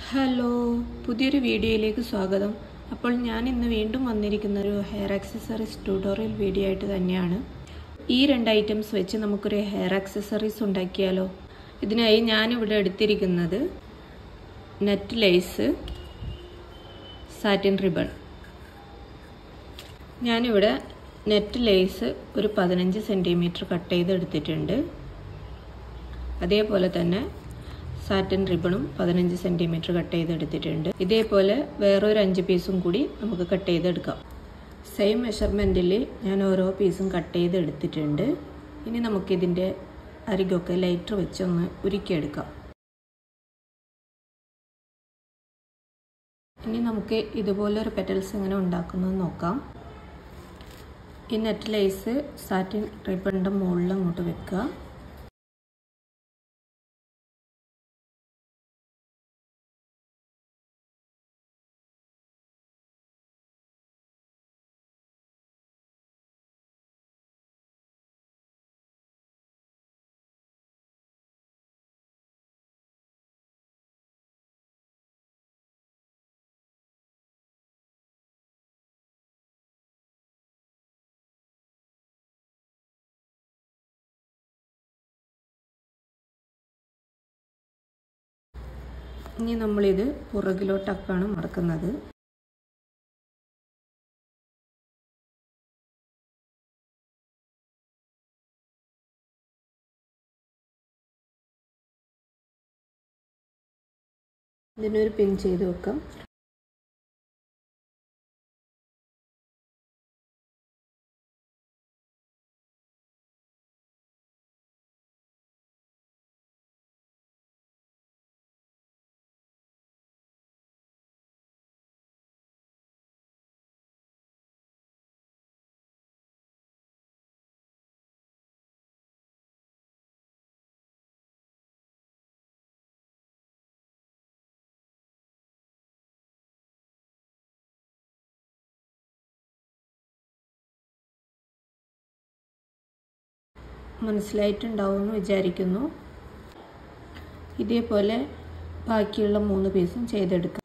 hello പുതിയൊരു വീഡിയോയിലേക്ക് സ്വാഗതം അപ്പോൾ ഞാൻ ഇന്ന് വീണ്ടും വന്നിരിക്കുന്ന ഒരു ഹെയർ ആക്സസറീസ് ട്യൂട്ടോറിയൽ വീഡിയോ ആയിട്ട് തന്നെയാണ് ഈ രണ്ട് ഐറ്റംസ് വെച്ച് നമുക്കൊരു ഹെയർ ആക്സസറീസ് ഉണ്ടാക്കിയാലോ ഇതിനായി ഞാനിവിടെ എടുത്തിരിക്കുന്നത് നെറ്റ് ലേസ് സാറ്റിൻ റിബൺ ഞാനിവിടെ നെറ്റ് ലേസ് ഒരു പതിനഞ്ച് സെൻറ്റിമീറ്റർ കട്ട് ചെയ്ത് എടുത്തിട്ടുണ്ട് അതേപോലെ തന്നെ സാറ്റിൻ റിബണും പതിനഞ്ച് സെൻറ്റിമീറ്റർ കട്ട് ചെയ്തെടുത്തിട്ടുണ്ട് ഇതേപോലെ വേറൊരു അഞ്ച് പീസും കൂടി നമുക്ക് കട്ട് ചെയ്തെടുക്കാം സെയിം മെഷർമെൻറ്റിൽ ഞാൻ ഓരോ പീസും കട്ട് ചെയ്തെടുത്തിട്ടുണ്ട് ഇനി നമുക്കിതിൻ്റെ അരികൊക്കെ ലൈറ്റർ വെച്ചൊന്ന് ഉരുക്കിയെടുക്കാം ഇനി നമുക്ക് ഇതുപോലൊരു പെറ്റൽസ് എങ്ങനെ ഉണ്ടാക്കുന്നത് നോക്കാം ഈ നെറ്റ് ലേസ് സാറ്റിൻ റിബണിൻ്റെ മുകളിൽ അങ്ങോട്ട് വെക്കുക ഇനി നമ്മളിത് പുറകിലോട്ടൊക്കെയാണ് മടക്കുന്നത് ഇതിനൊരു പിൻ ചെയ്ത് വെക്കാം മനസ്സിലായിട്ടുണ്ടാവുമെന്ന് വിചാരിക്കുന്നു ഇതേപോലെ ബാക്കിയുള്ള മൂന്ന് പീസും ചെയ്തെടുക്കാം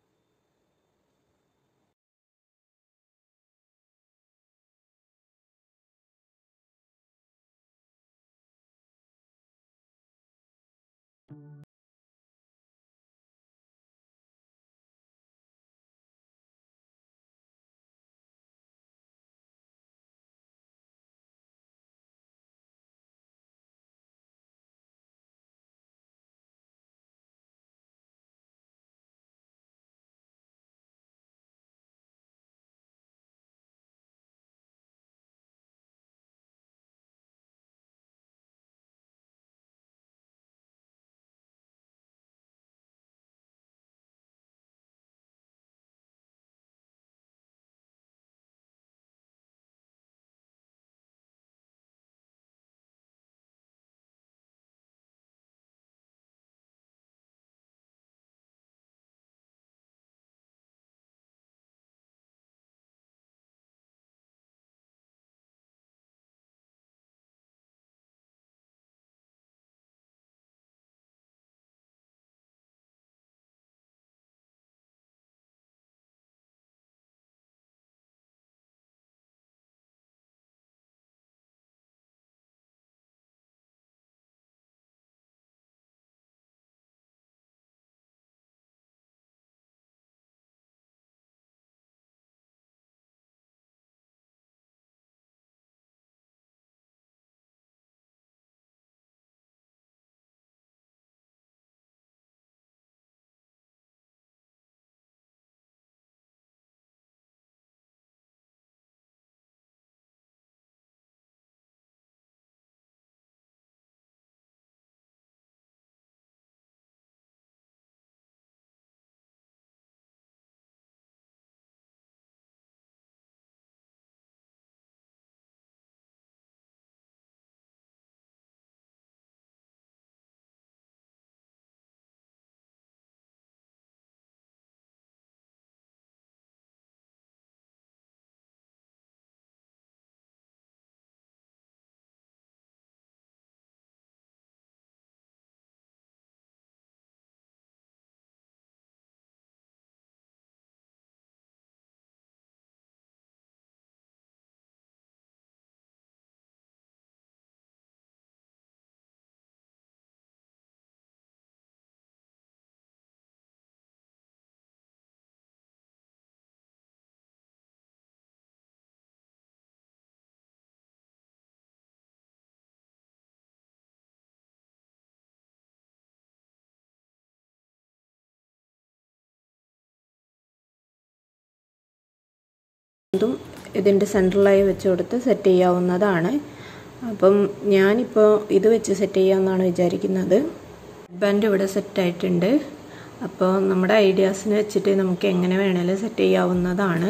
ഇതും ഇതിൻ്റെ സെൻട്രലായി വെച്ച് കൊടുത്ത് സെറ്റ് ചെയ്യാവുന്നതാണ് അപ്പം ഞാനിപ്പോൾ ഇത് വെച്ച് സെറ്റ് ചെയ്യാമെന്നാണ് വിചാരിക്കുന്നത് ബാൻഡ് ഇവിടെ സെറ്റായിട്ടുണ്ട് അപ്പോൾ നമ്മുടെ ഐഡിയാസിന് വെച്ചിട്ട് നമുക്ക് എങ്ങനെ വേണേലും സെറ്റ് ചെയ്യാവുന്നതാണ്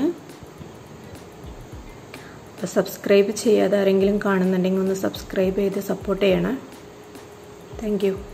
അപ്പോൾ സബ്സ്ക്രൈബ് ചെയ്യാതെ ആരെങ്കിലും കാണുന്നുണ്ടെങ്കിൽ ഒന്ന് സബ്സ്ക്രൈബ് ചെയ്ത് സപ്പോർട്ട് ചെയ്യണേ താങ്ക്